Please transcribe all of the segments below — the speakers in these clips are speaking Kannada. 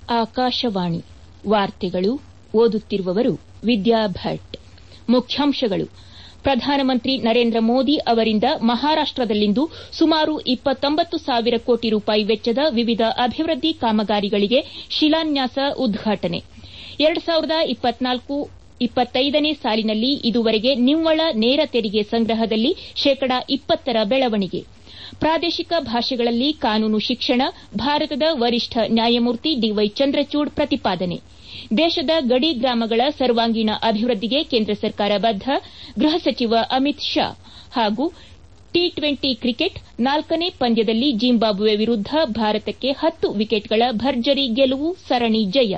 ಆಕಾಶವಾಣಿ ವಾರ್ತೆಗಳು ಓದುತ್ತಿರುವವರು ವಿದ್ಯಾ ಭಟ್ ಮುಖ್ಯಾಂಶಗಳು ಪ್ರಧಾನಮಂತ್ರಿ ನರೇಂದ್ರ ಮೋದಿ ಅವರಿಂದ ಮಹಾರಾಷ್ಟದಲ್ಲಿಂದು ಸುಮಾರು ಸಾವಿರ ಕೋಟಿ ರೂಪಾಯಿ ವೆಚ್ಚದ ವಿವಿಧ ಅಭಿವೃದ್ದಿ ಕಾಮಗಾರಿಗಳಿಗೆ ಶಿಲಾನ್ಯಾಸ ಉದ್ಘಾಟನೆ ನೇ ಸಾಲಿನಲ್ಲಿ ಇದುವರೆಗೆ ನಿವ್ವಳ ನೇರ ತೆರಿಗೆ ಸಂಗ್ರಹದಲ್ಲಿ ಶೇಕಡಾ ಇಪ್ಪತ್ತರ ಬೆಳವಣಿಗೆ ಪ್ರಾದೇಶಿಕ ಭಾಷೆಗಳಲ್ಲಿ ಕಾನೂನು ಶಿಕ್ಷಣ ಭಾರತದ ವರಿಷ್ಠ ನ್ಯಾಯಮೂರ್ತಿ ಡಿವೈ ಚಂದ್ರಚೂಡ್ ಪ್ರತಿಪಾದನೆ ದೇಶದ ಗಡಿ ಗ್ರಾಮಗಳ ಸರ್ವಾಂಗೀಣ ಅಭಿವೃದ್ದಿಗೆ ಕೇಂದ್ರ ಸರ್ಕಾರ ಬದ್ದ ಗೃಹ ಸಚಿವ ಅಮಿತ್ ಶಾ ಹಾಗೂ ಟಿ ಟ್ವೆಂಟಿ ಕ್ರಿಕೆಟ್ ನಾಲ್ಕನೇ ಪಂದ್ಯದಲ್ಲಿ ಜಿಂಬಾಬ್ವೆ ವಿರುದ್ದ ಭಾರತಕ್ಕೆ ಹತ್ತು ವಿಕೆಟ್ಗಳ ಭರ್ಜರಿ ಗೆಲುವು ಸರಣಿ ಜಯ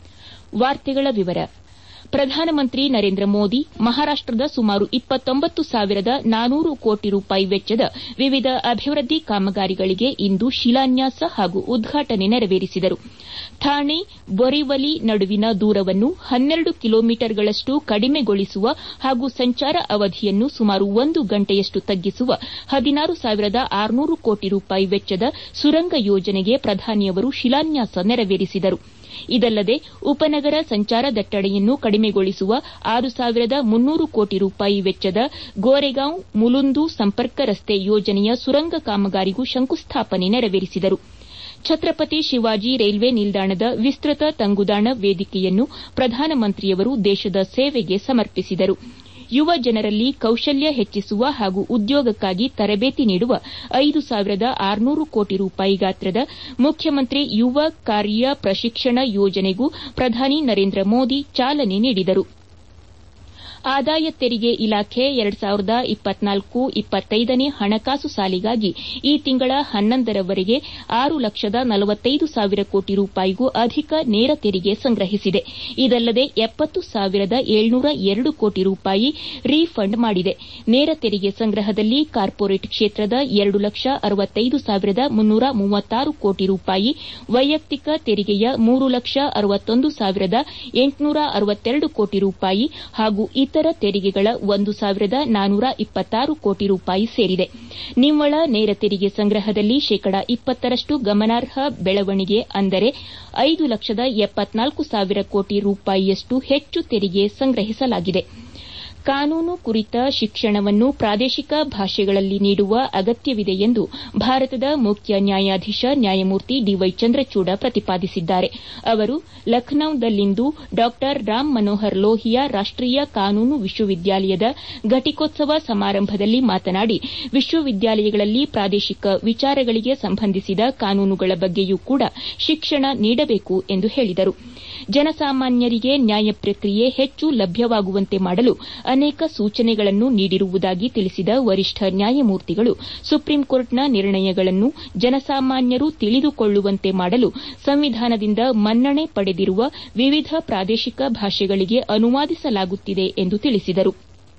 ಪ್ರಧಾನಮಂತ್ರಿ ನರೇಂದ್ರ ಮೋದಿ ಮಹಾರಾಷ್ಟದ ಸುಮಾರು ಸಾವಿರದ ನಾನೂರು ಕೋಟಿ ರೂಪಾಯಿ ವೆಚ್ಚದ ವಿವಿಧ ಅಭಿವೃದ್ದಿ ಕಾಮಗಾರಿಗಳಿಗೆ ಇಂದು ಶಿಲಾನ್ಯಾಸ ಹಾಗೂ ಉದ್ಘಾಟನೆ ನೆರವೇರಿಸಿದರು ಥಾಣೆ ಬೊರಿವಲಿ ನಡುವಿನ ದೂರವನ್ನು ಹನ್ನೆರಡು ಕಿಲೋಮೀಟರ್ಗಳಷ್ಟು ಕಡಿಮೆಗೊಳಿಸುವ ಹಾಗೂ ಸಂಚಾರ ಅವಧಿಯನ್ನು ಸುಮಾರು ಒಂದು ಗಂಟೆಯಷ್ಟು ತಗ್ಗಿಸುವ ಹದಿನಾರು ಸಾವಿರದ ಆರುನೂರು ಕೋಟಿ ರೂಪಾಯಿ ವೆಚ್ಚದ ಸುರಂಗ ಯೋಜನೆಗೆ ಪ್ರಧಾನಿಯವರು ಶಿಲಾನ್ಯಾಸ ನೆರವೇರಿಸಿದರು ಇದಲ್ಲದೆ ಉಪನಗರ ಸಂಚಾರ ದಟ್ಟಣೆಯನ್ನು ಕಡಿಮೆಗೊಳಿಸುವ ಆರು ಸಾವಿರದ ಮುನ್ನೂರು ಕೋಟಿ ರೂಪಾಯಿ ವೆಚ್ಚದ ಗೋರೆಗಾಂವ್ ಮುಲುಂದು ಸಂಪರ್ಕ ರಸ್ತೆ ಯೋಜನೆಯ ಸುರಂಗ ಕಾಮಗಾರಿಗೂ ಶಂಕುಸ್ಥಾಪನೆ ನೆರವೇರಿಸಿದರು ಛತ್ರಪತಿ ಶಿವಾಜಿ ರೈಲ್ವೆ ನಿಲ್ದಾಣದ ವಿಸ್ತೃತ ತಂಗುದಾಣ ವೇದಿಕೆಯನ್ನು ಪ್ರಧಾನಮಂತ್ರಿಯವರು ದೇಶದ ಸೇವೆಗೆ ಸಮರ್ಪಿಸಿದರು ಯುವ ಜನರಲ್ಲಿ ಕೌಶಲ್ಯ ಹೆಚ್ಚಿಸುವ ಹಾಗೂ ಉದ್ಯೋಗಕ್ಕಾಗಿ ತರಬೇತಿ ನೀಡುವ ಐದು ಸಾವಿರದ ಆರುನೂರು ಕೋಟಿ ರೂಪಾಯಿ ಗಾತ್ರದ ಮುಖ್ಯಮಂತ್ರಿ ಯುವ ಕಾರ್ಯ ಪ್ರಶಿಕ್ಷಣ ಯೋಜನೆಗೂ ಪ್ರಧಾನಿ ನರೇಂದ್ರ ಮೋದಿ ಚಾಲನೆ ನೀಡಿದರು ಆದಾಯ ತೆರಿಗೆ ಇಲಾಖೆ ನೇ ಹಣಕಾಸು ಸಾಲಿಗಾಗಿ ಈ ತಿಂಗಳ ಹನ್ನೊಂದರವರೆಗೆ ಆರು ಲಕ್ಷದ ನಲವತ್ತೈದು ಸಾವಿರ ಕೋಟಿ ರೂಪಾಯಿಗೂ ಅಧಿಕ ನೇರ ತೆರಿಗೆ ಸಂಗ್ರಹಿಸಿದೆ ಇದಲ್ಲದೆ ಎಪ್ಪತ್ತು ಸಾವಿರದ ಏಳ್ನೂರ ಎರಡು ಕೋಟಿ ರೂಪಾಯಿ ರೀಫಂಡ್ ಮಾಡಿದೆ ನೇರ ತೆರಿಗೆ ಸಂಗ್ರಹದಲ್ಲಿ ಕಾರ್ಪೊರೇಟ್ ಕ್ಷೇತ್ರದ ಎರಡು ಲಕ್ಷ ಅರವತ್ತೈದು ಸಾವಿರದ ಮುನ್ನೂರ ಮೂವತ್ತಾರು ಕೋಟಿ ರೂಪಾಯಿ ವೈಯಕ್ತಿಕ ತೆರಿಗೆಯ ಮೂರು ಲಕ್ಷ ಅರವತ್ತೊಂದು ಸಾವಿರದ ಎಂಟುನೂರ ಅರವತ್ತೆರಡು ಕೋಟಿ ರೂಪಾಯಿ ಹಾಗೂ ಇತರ ತೆರಿಗೆಗಳ ಒಂದು ಸಾವಿರದ ನಾನೂರ ಇಪ್ಪತ್ತಾರು ಕೋಟಿ ರೂಪಾಯಿ ಸೇರಿದೆ ನಿವ್ವಳ ನೇರ ತೆರಿಗೆ ಸಂಗ್ರಹದಲ್ಲಿ ಶೇಕಡಾ ಇಪ್ಪತ್ತರಷ್ಟು ಗಮನಾರ್ಹ ಬೆಳವಣಿಗೆ ಅಂದರೆ ಐದು ಲಕ್ಷದ ಎಪ್ಪತ್ನಾಲ್ಕು ಸಾವಿರ ಕೋಟಿ ರೂಪಾಯಿಯಷ್ಟು ಹೆಚ್ಚು ತೆರಿಗೆ ಸಂಗ್ರಹಿಸಲಾಗಿದೆ ಕಾನೂನು ಕುರಿತ ಶಿಕ್ಷಣವನ್ನು ಪ್ರಾದೇಶಿಕ ಭಾಷೆಗಳಲ್ಲಿ ನೀಡುವ ಅಗತ್ಯವಿದೆ ಎಂದು ಭಾರತದ ಮುಖ್ಯ ನ್ಯಾಯಾಧೀಶ ನ್ಯಾಯಮೂರ್ತಿ ಡಿವೈ ಚಂದ್ರಚೂಡ ಪ್ರತಿಪಾದಿಸಿದ್ದಾರೆ ಅವರು ಲಖನೌದಲ್ಲಿಂದು ಡಾ ರಾಮ್ ಮನೋಹರ್ ಲೋಹಿಯಾ ರಾಷ್ಟೀಯ ಕಾನೂನು ವಿಶ್ವವಿದ್ಯಾಲಯದ ಘಟಿಕೋತ್ಸವ ಸಮಾರಂಭದಲ್ಲಿ ಮಾತನಾಡಿ ವಿಶ್ವವಿದ್ಯಾಲಯಗಳಲ್ಲಿ ಪ್ರಾದೇಶಿಕ ವಿಚಾರಗಳಿಗೆ ಸಂಬಂಧಿಸಿದ ಕಾನೂನುಗಳ ಬಗ್ಗೆಯೂ ಕೂಡ ಶಿಕ್ಷಣ ನೀಡಬೇಕು ಎಂದು ಹೇಳಿದರು ಜನಸಾಮಾನ್ಯರಿಗೆ ನ್ಯಾಯ ಪ್ರಕ್ರಿಯೆ ಹೆಚ್ಚು ಲಭ್ಯವಾಗುವಂತೆ ಮಾಡಲು ಅನೇಕ ಸೂಚನೆಗಳನ್ನು ನೀಡಿರುವುದಾಗಿ ತಿಳಿಸಿದ ವರಿಷ್ಠ ನ್ಯಾಯಮೂರ್ತಿಗಳು ಸುಪ್ರೀಂಕೋರ್ಟ್ನ ನಿರ್ಣಯಗಳನ್ನು ಜನಸಾಮಾನ್ಯರು ತಿಳಿದುಕೊಳ್ಳುವಂತೆ ಮಾಡಲು ಸಂವಿಧಾನದಿಂದ ಮನ್ನಣೆ ಪಡೆದಿರುವ ವಿವಿಧ ಪ್ರಾದೇಶಿಕ ಭಾಷೆಗಳಿಗೆ ಅನುವಾದಿಸಲಾಗುತ್ತಿದೆ ಎಂದು ತಿಳಿಸಿದರು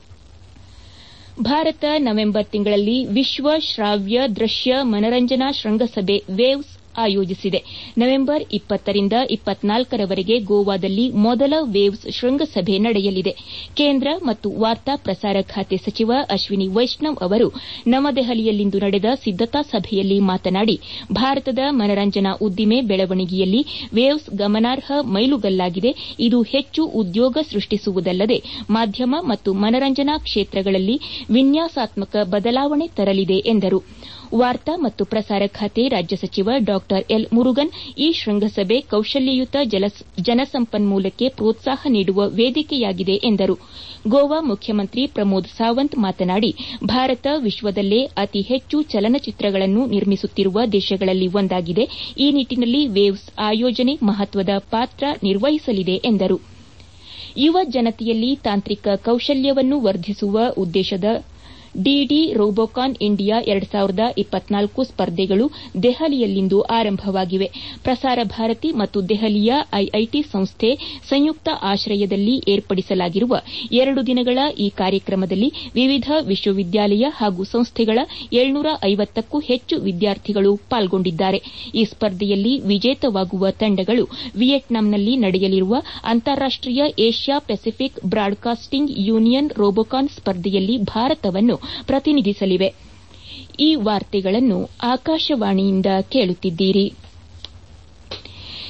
ಭಾರತ ನವೆಂಬರ್ ತಿಂಗಳಲ್ಲಿ ವಿಶ್ವ ಶ್ರಾವ್ಯ ದೃಶ್ಯ ಮನರಂಜನಾ ಶೃಂಗಸಭೆ ವೇವ್ಸ್ ಆಯೋಜಿಸಿದೆ ನವೆಂಬರ್ ಇಪ್ಪತ್ತರಿಂದ ಇಪ್ಪತ್ನಾಲ್ಕರವರೆಗೆ ಗೋವಾದಲ್ಲಿ ಮೊದಲ ವೇವ್ಸ್ ಶೃಂಗಸಭೆ ನಡೆಯಲಿದೆ ಕೇಂದ್ರ ಮತ್ತು ವಾರ್ತಾ ಪ್ರಸಾರ ಖಾತೆ ಸಚಿವ ಅಶ್ವಿನಿ ವೈಷ್ಣವ್ ಅವರು ನವದೆಹಲಿಯಲ್ಲಿಂದು ನಡೆದ ಸಿದ್ದತಾ ಸಭೆಯಲ್ಲಿ ಮಾತನಾಡಿ ಭಾರತದ ಮನರಂಜನಾ ಉದ್ದಿಮೆ ಬೆಳವಣಿಗೆಯಲ್ಲಿ ವೇವ್ಸ್ ಗಮನಾರ್ಹ ಮೈಲುಗಲ್ಲಾಗಿದೆ ಇದು ಹೆಚ್ಚು ಉದ್ಯೋಗ ಸೃಷ್ಟಿಸುವುದಲ್ಲದೆ ಮಾಧ್ಯಮ ಮತ್ತು ಮನರಂಜನಾ ಕ್ಷೇತ್ರಗಳಲ್ಲಿ ವಿನ್ಯಾಸಾತ್ಮಕ ಬದಲಾವಣೆ ತರಲಿದೆ ಎಂದರು ವಾರ್ತಾ ಮತ್ತು ಪ್ರಸಾರ ಖಾತೆ ರಾಜ್ಯ ಸಚಿವ ಡಾ ಎಲ್ ಮುರುಗನ್ ಈ ಶೃಂಗಸಭೆ ಕೌಶಲ್ಯಯುತ ಜನಸಂಪನ್ಮೂಲಕ್ಕೆ ಪ್ರೋತ್ಸಾಹ ನೀಡುವ ವೇದಿಕೆಯಾಗಿದೆ ಎಂದರು ಗೋವಾ ಮುಖ್ಯಮಂತ್ರಿ ಪ್ರಮೋದ್ ಸಾವಂತ್ ಮಾತನಾಡಿ ಭಾರತ ವಿಶ್ವದಲ್ಲೇ ಅತಿ ಹೆಚ್ಚು ಚಲನಚಿತ್ರಗಳನ್ನು ನಿರ್ಮಿಸುತ್ತಿರುವ ದೇಶಗಳಲ್ಲಿ ಒಂದಾಗಿದೆ ಈ ನಿಟ್ಟಿನಲ್ಲಿ ವೇವ್ಸ್ ಆಯೋಜನೆ ಮಹತ್ವದ ಪಾತ್ರ ನಿರ್ವಹಿಸಲಿದೆ ಎಂದರು ಯುವ ಜನತೆಯಲ್ಲಿ ತಾಂತ್ರಿಕ ಕೌಶಲ್ಯವನ್ನು ವರ್ಧಿಸುವ ಉದ್ದೇಶದ ಡಿಡಿ ರೋಬೋಕಾನ್ ಇಂಡಿಯಾ ಸ್ಪರ್ಧೆಗಳು ದೆಹಲಿಯಲ್ಲಿಂದು ಆರಂಭವಾಗಿವೆ ಪ್ರಸಾರ ಭಾರತಿ ಮತ್ತು ದೆಹಲಿಯ ಐಐಟಿ ಸಂಸ್ಥೆ ಸಂಯುಕ್ತ ಆಶ್ರಯದಲ್ಲಿ ಏರ್ಪಡಿಸಲಾಗಿರುವ ಎರಡು ದಿನಗಳ ಈ ಕಾರ್ಯಕ್ರಮದಲ್ಲಿ ವಿವಿಧ ವಿಶ್ವವಿದ್ಯಾಲಯ ಹಾಗೂ ಸಂಸ್ಥೆಗಳ ಏಳ್ನೂರ ಐವತ್ತಕ್ಕೂ ಹೆಚ್ಚು ವಿದ್ಯಾರ್ಥಿಗಳು ಪಾಲ್ಗೊಂಡಿದ್ದಾರೆ ಈ ಸ್ಪರ್ಧೆಯಲ್ಲಿ ವಿಜೇತವಾಗುವ ತಂಡಗಳು ವಿಯೆಟ್ನಾಂನಲ್ಲಿ ನಡೆಯಲಿರುವ ಅಂತಾರಾಷ್ಟೀಯ Asia Pacific broadcasting union Robocon ಸ್ಪರ್ಧೆಯಲ್ಲಿ ಭಾರತವನ್ನು ಪ್ರತಿನಿಧಿಸಲಿವೆ ಈ ವಾರ್ತೆಗಳನ್ನು ಆಕಾಶವಾಣಿಯಿಂದ ಕೇಳುತ್ತಿದ್ದೀರಿ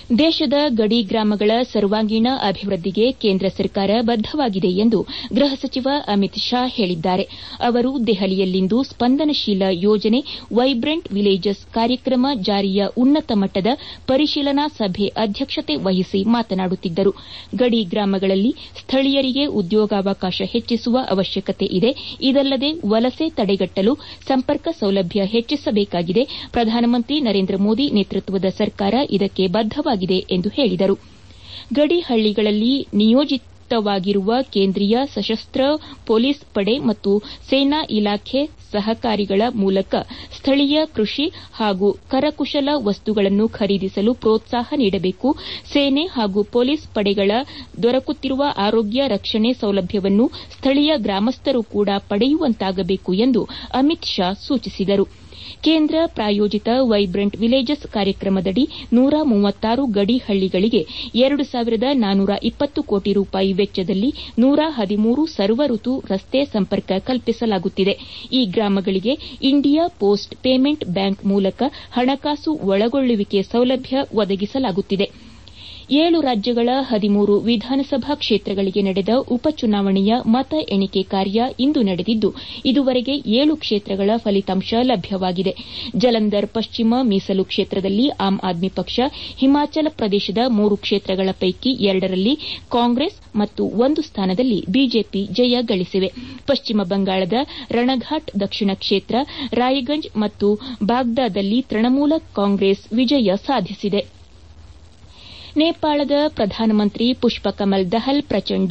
ದೇಶದ ಗಡಿ ಗ್ರಾಮಗಳ ಸರ್ವಾಂಗೀಣ ಅಭಿವೃದ್ದಿಗೆ ಕೇಂದ್ರ ಸರ್ಕಾರ ಬದ್ದವಾಗಿದೆ ಎಂದು ಗೃಹ ಸಚಿವ ಅಮಿತ್ ಶಾ ಹೇಳಿದ್ದಾರೆ ಅವರು ದೆಹಲಿಯಲ್ಲಿಂದು ಸ್ಪಂದನಶೀಲ ಯೋಜನೆ ವೈಬ್ರೆಂಟ್ ವಿಲೇಜಸ್ ಕಾರ್ಯಕ್ರಮ ಜಾರಿಯ ಉನ್ನತ ಮಟ್ಟದ ಪರಿಶೀಲನಾ ಸಭೆ ಅಧ್ಯಕ್ಷತೆ ವಹಿಸಿ ಮಾತನಾಡುತ್ತಿದ್ದರು ಗಡಿ ಗ್ರಾಮಗಳಲ್ಲಿ ಸ್ಥಳೀಯರಿಗೆ ಉದ್ಯೋಗಾವಕಾಶ ಹೆಚ್ಚಿಸುವ ಅವಶ್ಯಕತೆ ಇದೆ ಇದಲ್ಲದೆ ವಲಸೆ ತಡೆಗಟ್ಟಲು ಸಂಪರ್ಕ ಸೌಲಭ್ಯ ಹೆಚ್ಚಿಸಬೇಕಾಗಿದೆ ಪ್ರಧಾನಮಂತ್ರಿ ನರೇಂದ್ರ ಮೋದಿ ನೇತೃತ್ವದ ಸರ್ಕಾರ ಇದಕ್ಕೆ ಬದ್ದವಾಗಿದೆ ಎಂದು ಹೇಳಿದರು ಗಡಿ ಹಳ್ಳಿಗಳಲ್ಲಿ ನಿಯೋಜಿತವಾಗಿರುವ ಕೇಂದ್ರೀಯ ಸಶಸ್ತ್ರ ಪೊಲೀಸ್ ಪಡೆ ಮತ್ತು ಸೇನಾ ಇಲಾಖೆ ಸಹಕಾರಿಗಳ ಮೂಲಕ ಸ್ಥಳೀಯ ಕೃಷಿ ಹಾಗೂ ಕರಕುಶಲ ವಸ್ತುಗಳನ್ನು ಖರೀದಿಸಲು ಪ್ರೋತ್ಸಾಹ ನೀಡಬೇಕು ಸೇನೆ ಹಾಗೂ ಪೊಲೀಸ್ ಪಡೆಗಳ ದೊರಕುತ್ತಿರುವ ಆರೋಗ್ಯ ರಕ್ಷಣೆ ಸೌಲಭ್ಯವನ್ನು ಸ್ಥಳೀಯ ಗ್ರಾಮಸ್ಥರು ಕೂಡ ಪಡೆಯುವಂತಾಗಬೇಕು ಎಂದು ಅಮಿತ್ ಶಾ ಸೂಚಿಸಿದರು ಕೇಂದ್ರ ಪ್ರಾಯೋಜಿತ ವೈಬ್ರೆಂಟ್ ವಿಲೇಜಸ್ ಕಾರ್ಯಕ್ರಮದಡಿ ನೂರ ಮೂವತ್ತಾರು ಗಡಿ ಹಳ್ಳಿಗಳಿಗೆ ಎರಡು ಸಾವಿರದ ನಾನೂರ ಇಪ್ಪತ್ತು ಕೋಟಿ ರೂಪಾಯಿ ವೆಚ್ಚದಲ್ಲಿ ನೂರ ಹದಿಮೂರು ಸರ್ವಋತು ರಸ್ತೆ ಸಂಪರ್ಕ ಕಲ್ಪಿಸಲಾಗುತ್ತಿದೆ ಈ ಗ್ರಾಮಗಳಿಗೆ ಇಂಡಿಯಾ ಪೋಸ್ಟ್ ಪೇಮೆಂಟ್ ಬ್ಯಾಂಕ್ ಮೂಲಕ ಹಣಕಾಸು ಒಳಗೊಳ್ಳುವಿಕೆ ಸೌಲಭ್ಯ ಒದಗಿಸಲಾಗುತ್ತಿದೆ ಏಳು ರಾಜ್ಯಗಳ ಹದಿಮೂರು ವಿಧಾನಸಭಾ ಕ್ಷೇತ್ರಗಳಿಗೆ ನಡೆದ ಉಪಚುನಾವಣೆಯ ಮತ ಎಣಿಕೆ ಕಾರ್ಯ ಇಂದು ನಡೆದಿದ್ದು ಇದುವರೆಗೆ ಏಳು ಕ್ಷೇತ್ರಗಳ ಫಲಿತಾಂಶ ಲಭ್ಯವಾಗಿದೆ ಜಲಂಧರ್ ಪಶ್ಚಿಮ ಮೀಸಲು ಕ್ಷೇತ್ರದಲ್ಲಿ ಆಮ್ ಆದ್ಮಿ ಪಕ್ಷ ಹಿಮಾಚಲ ಪ್ರದೇಶದ ಮೂರು ಕ್ಷೇತ್ರಗಳ ಪೈಕಿ ಎರಡರಲ್ಲಿ ಕಾಂಗ್ರೆಸ್ ಮತ್ತು ಒಂದು ಸ್ಥಾನದಲ್ಲಿ ಬಿಜೆಪಿ ಜಯ ಗಳಿಸಿವೆ ಪಶ್ಚಿಮ ಬಂಗಾಳದ ರಣಘಾಟ್ ದಕ್ಷಿಣ ಕ್ಷೇತ್ರ ರಾಯಗಂಜ್ ಮತ್ತು ಬಾಗ್ದಾದಲ್ಲಿ ತೃಣಮೂಲ ಕಾಂಗ್ರೆಸ್ ವಿಜಯ ಸಾಧಿಸಿದೆ ನೇಪಾಳದ ಪ್ರಧಾನಮಂತ್ರಿ ಪುಷ್ಪಕಮಲ್ ದಹಲ್ ಪ್ರಚಂಡ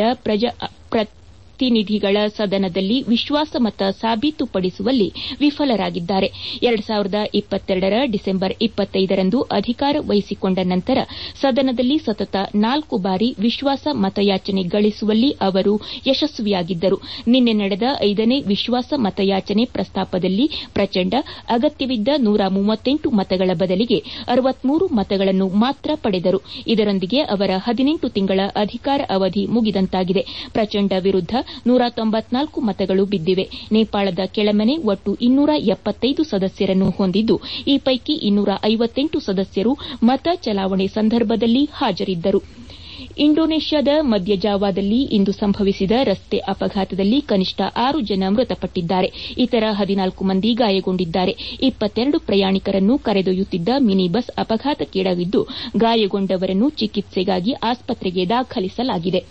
ಪ್ರತಿನಿಧಿಗಳ ಸದನದಲ್ಲಿ ವಿಶ್ವಾಸಮತ ಸಾಬೀತುಪಡಿಸುವಲ್ಲಿ ವಿಫಲರಾಗಿದ್ದಾರೆ ಎರಡು ಸಾವಿರದ ಇಪ್ಪತ್ತೆರಡರ ಡಿಸೆಂಬರ್ ಇಪ್ಪತ್ತೈದರಂದು ಅಧಿಕಾರ ವಹಿಸಿಕೊಂಡ ನಂತರ ಸದನದಲ್ಲಿ ಸತತ ನಾಲ್ಕು ಬಾರಿ ವಿಶ್ವಾಸ ಮತಯಾಚನೆ ಗಳಿಸುವಲ್ಲಿ ಅವರು ಯಶಸ್ವಿಯಾಗಿದ್ದರು ನಿನ್ನೆ ನಡೆದ ಐದನೇ ವಿಶ್ವಾಸ ಮತಯಾಚನೆ ಪ್ರಸ್ತಾಪದಲ್ಲಿ ಪ್ರಚಂಡ ಅಗತ್ಯವಿದ್ದ ನೂರ ಮೂವತ್ತೆಂಟು ಮತಗಳ ಬದಲಿಗೆ ಅರವತ್ಮೂರು ಮತಗಳನ್ನು ಮಾತ್ರ ಪಡೆದರು ಇದರೊಂದಿಗೆ ಅವರ ಹದಿನೆಂಟು ತಿಂಗಳ ಅಧಿಕಾರ ಅವಧಿ ಮುಗಿದಂತಾಗಿದೆ ಪ್ರಚಂಡ ವಿರುದ್ದ ನೂರ ತೊಂಬತ್ನಾಲ್ಕು ಮತಗಳು ಬಿದ್ದಿವೆ ನೇಪಾಳದ ಕೆಳಮನೆ ಒಟ್ಟು ಇನ್ನೂರ ಎಪ್ಪತ್ತೈದು ಸದಸ್ಯರನ್ನು ಹೊಂದಿದ್ದು ಈ ಪೈಕಿ ಇನ್ನೂರ ಐವತ್ತೆಂಟು ಸದಸ್ಯರು ಮತ ಚಲಾವಣೆ ಸಂದರ್ಭದಲ್ಲಿ ಹಾಜರಿದ್ದರು ಇಂಡೋನೇಷ್ಯಾದ ಮಧ್ಯ ಜಾವಾದಲ್ಲಿ ಇಂದು ಸಂಭವಿಸಿದ ರಸ್ತೆ ಅಪಘಾತದಲ್ಲಿ ಕನಿಷ್ಠ ಆರು ಜನ ಮೃತಪಟ್ಟಿದ್ದಾರೆ ಇತರ ಹದಿನಾಲ್ಕು ಮಂದಿ ಗಾಯಗೊಂಡಿದ್ದಾರೆ ಇಪ್ಪತ್ತೆರಡು ಪ್ರಯಾಣಿಕರನ್ನು ಕರೆದೊಯ್ಯುತ್ತಿದ್ದ ಮಿನಿ ಬಸ್ ಅಪಘಾತಕ್ಕೀಡಾಗಿದ್ದು ಗಾಯಗೊಂಡವರನ್ನು ಚಿಕಿತ್ಸೆಗಾಗಿ ಆಸ್ಪತ್ರೆಗೆ ದಾಖಲಿಸಲಾಗಿದೆ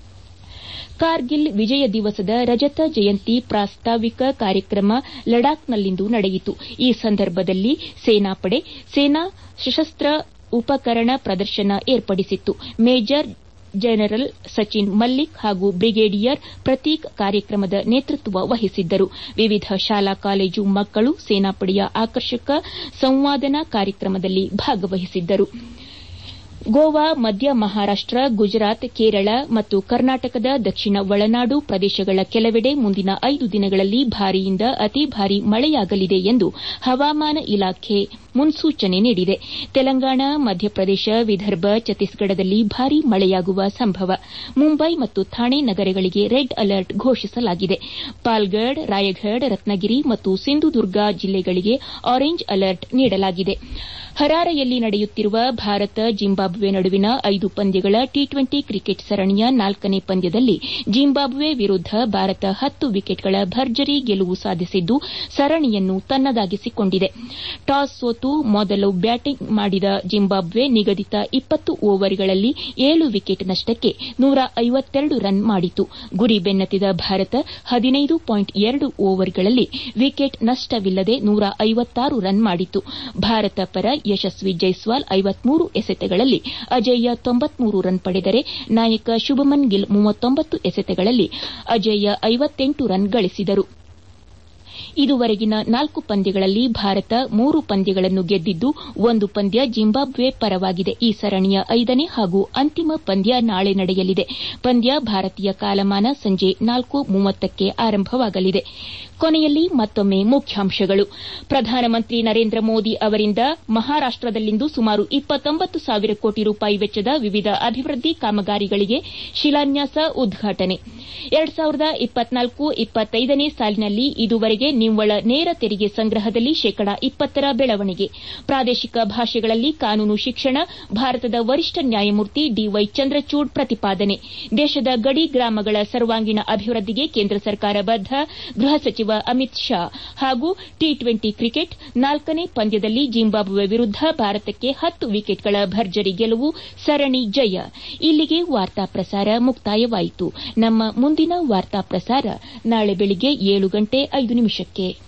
ಕಾರ್ಗಿಲ್ ವಿಜಯ ದಿವಸದ ರಜತ ಜಯಂತಿ ಪ್ರಾಸ್ತಾವಿಕ ಕಾರ್ಯಕ್ರಮ ಲಡಾಖ್ನಲ್ಲಿಂದು ನಡೆಯಿತು ಈ ಸಂದರ್ಭದಲ್ಲಿ ಸೇನಾಪಡೆ ಸೇನಾ ಸಶಸ್ತ್ರ ಉಪಕರಣ ಪ್ರದರ್ಶನ ಏರ್ಪಡಿಸಿತ್ತು ಮೇಜರ್ ಜನರಲ್ ಸಚಿನ್ ಮಲ್ಲಿಕ್ ಹಾಗೂ ಬ್ರಿಗೇಡಿಯರ್ ಪ್ರತೀಕ್ ಕಾರ್ಯಕ್ರಮದ ನೇತೃತ್ವ ವಹಿಸಿದ್ದರು ವಿವಿಧ ಶಾಲಾ ಕಾಲೇಜು ಮಕ್ಕಳು ಸೇನಾಪಡೆಯ ಆಕರ್ಷಕ ಸಂವಾದನಾ ಕಾರ್ಯಕ್ರಮದಲ್ಲಿ ಭಾಗವಹಿಸಿದ್ದರು ಗೋವಾ ಮಧ್ಯ ಮಹಾರಾಷ್ಟ ಗುಜರಾತ್ ಕೇರಳ ಮತ್ತು ಕರ್ನಾಟಕದ ದಕ್ಷಿಣ ಒಳನಾಡು ಪ್ರದೇಶಗಳ ಕೆಲವೆಡೆ ಮುಂದಿನ ಐದು ದಿನಗಳಲ್ಲಿ ಭಾರಿಯಿಂದ ಅತಿ ಭಾರಿ ಮಳೆಯಾಗಲಿದೆ ಎಂದು ಹವಾಮಾನ ಇಲಾಖೆ ಮುನ್ಸೂಚನೆ ನೀಡಿದೆ ತೆಲಂಗಾಣ ಮಧ್ಯಪ್ರದೇಶ ವಿದರ್ಭ ಛತ್ತೀಸ್ಗಢದಲ್ಲಿ ಭಾರೀ ಮಳೆಯಾಗುವ ಸಂಭವ ಮುಂಬೈ ಮತ್ತು ಥಾಣೆ ನಗರಗಳಿಗೆ ರೆಡ್ ಅಲರ್ಟ್ ಘೋಷಿಸಲಾಗಿದೆ ಪಾಲ್ಗಢ್ ರಾಯಗಢ್ ರತ್ನಗಿರಿ ಮತ್ತು ಸಿಂಧುದುರ್ಗ ಜಿಲ್ಲೆಗಳಿಗೆ ಆರೆಂಜ್ ಅಲರ್ಟ್ ನೀಡಲಾಗಿದೆ ಹರಾರೆಯಲ್ಲಿ ನಡೆಯುತ್ತಿರುವ ಭಾರತ ಜಿಂಬಾಬ್ವೆ ನಡುವಿನ ಐದು ಪಂದ್ಯಗಳ ಟಿ ಟ್ವೆಂಟಿ ಕ್ರಿಕೆಟ್ ಸರಣಿಯ ನಾಲ್ಕನೇ ಪಂದ್ಯದಲ್ಲಿ ಜಿಂಬಾಬ್ವೆ ವಿರುದ್ದ ಭಾರತ ಹತ್ತು ವಿಕೆಟ್ಗಳ ಭರ್ಜರಿ ಗೆಲುವು ಸಾಧಿಸಿದ್ದು ಸರಣಿಯನ್ನು ತನ್ನದಾಗಿಸಿಕೊಂಡಿದೆ ಟಾಸ್ ಸೋತು ಮೊದಲು ಬ್ಯಾಟಿಂಗ್ ಮಾಡಿದ ಜಿಂಬಾಬ್ವೆ ನಿಗದಿತ ಇಪ್ಪತ್ತು ಓವರ್ಗಳಲ್ಲಿ ಏಳು ವಿಕೆಟ್ ನಷ್ಟಕ್ಕೆ ನೂರ ಐವತ್ತೆರಡು ರನ್ ಮಾಡಿತು ಗುರಿ ಬೆನ್ನತ್ತಿದ ಭಾರತ ಹದಿನೈದು ಪಾಯಿಂಟ್ ಎರಡು ಓವರ್ಗಳಲ್ಲಿ ವಿಕೆಟ್ ನಷ್ಟವಿಲ್ಲದೆ ನೂರ ಐವತ್ತಾರು ರನ್ ಮಾಡಿತು ಭಾರತ ಪರ ಯಶಸ್ವಿ ಜೈಸ್ವಾಲ್ ಐವತ್ಮೂರು ಎಸೆತಗಳಲ್ಲಿ ಅಜೇಯ ತೊಂಬತ್ಮೂರು ರನ್ ಪಡೆದರೆ ನಾಯಕ ಶುಭಮನ್ ಗಿಲ್ ಮೂವತ್ತೊಂಬತ್ತು ಎಸೆತಗಳಲ್ಲಿ ಅಜೇಯ ಐವತ್ತೆಂಟು ರನ್ ಗಳಿಸಿದರು ಇದುವರೆಗಿನ ನಾಲ್ಕು ಪಂದ್ಯಗಳಲ್ಲಿ ಭಾರತ ಮೂರು ಪಂದ್ಯಗಳನ್ನು ಗೆದ್ದಿದ್ದು ಒಂದು ಪಂದ್ಯ ಜಿಂಬಾಬ್ವೆ ಪರವಾಗಿದೆ ಈ ಸರಣಿಯ ಐದನೇ ಹಾಗೂ ಅಂತಿಮ ಪಂದ್ಯ ನಾಳೆ ನಡೆಯಲಿದೆ ಪಂದ್ಯ ಭಾರತೀಯ ಕಾಲಮಾನ ಸಂಜೆ ನಾಲ್ಕು ಮೂವತ್ತಕ್ಕೆ ಆರಂಭವಾಗಲಿದೆ ಕೊನೆಯಲ್ಲಿ ಮತ್ತೊಮ್ಮೆ ಮುಖ್ಯಾಂಶಗಳು ಪ್ರಧಾನಮಂತ್ರಿ ನರೇಂದ್ರ ಮೋದಿ ಅವರಿಂದ ಮಹಾರಾಷ್ಟದಲ್ಲಿಂದು ಸುಮಾರು ಇಪ್ಪತ್ತೊಂಬತ್ತು ಸಾವಿರ ಕೋಟಿ ರೂಪಾಯಿ ವೆಚ್ಚದ ವಿವಿಧ ಅಭಿವೃದ್ಧಿ ಕಾಮಗಾರಿಗಳಿಗೆ ಶಿಲಾನ್ಯಾಸ ಉದ್ಘಾಟನೆ ಎರಡ್ ಸಾವಿರದ ಇಪ್ಪತ್ನಾಲ್ಕು ಇಪ್ಪತ್ತೈದನೇ ಸಾಲಿನಲ್ಲಿ ಇದುವರೆಗೆ ನಿವ್ವಳ ನೇರ ತೆರಿಗೆ ಸಂಗ್ರಹದಲ್ಲಿ ಶೇಕಡ ಇಪ್ಪತ್ತರ ಬೆಳವಣಿಗೆ ಪ್ರಾದೇಶಿಕ ಭಾಷೆಗಳಲ್ಲಿ ಕಾನೂನು ಶಿಕ್ಷಣ ಭಾರತದ ವರಿಷ್ಠ ನ್ಯಾಯಮೂರ್ತಿ ಡಿವೈ ಚಂದ್ರಚೂಡ್ ಪ್ರತಿಪಾದನೆ ದೇಶದ ಗಡಿ ಗ್ರಾಮಗಳ ಸರ್ವಾಂಗೀಣ ಅಭಿವೃದ್ಧಿಗೆ ಕೇಂದ್ರ ಸರ್ಕಾರ ಬದ್ದ ಗೃಹ ಸಚಿವ ಅಮಿತ್ ಶಾ ಹಾಗೂ ಟಿ ಟ್ವೆಂಟಿ ಕ್ರಿಕೆಟ್ ನಾಲ್ಕನೇ ಪಂದ್ಯದಲ್ಲಿ ಜಿಂಬಾಬ್ವೆ ವಿರುದ್ದ ಭಾರತಕ್ಕೆ ಹತ್ತು ವಿಕೆಟ್ಗಳ ಭರ್ಜರಿ ಗೆಲುವು ಸರಣಿ ಜಯ ಇಲ್ಲಿಗೆ ವಾರ್ತಾ ಪ್ರಸಾರ ಮುಕ್ತಾಯವಾಯಿತು ನಮ್ಮ ಮುಂದಿನ ವಾರ್ತಾ ಪ್ರಸಾರ ನಾಳೆ ಬೆಳಿಗ್ಗೆ ಏಳು ಗಂಟೆ ಐದು ನಿಮಿಷಕ್ಕೆ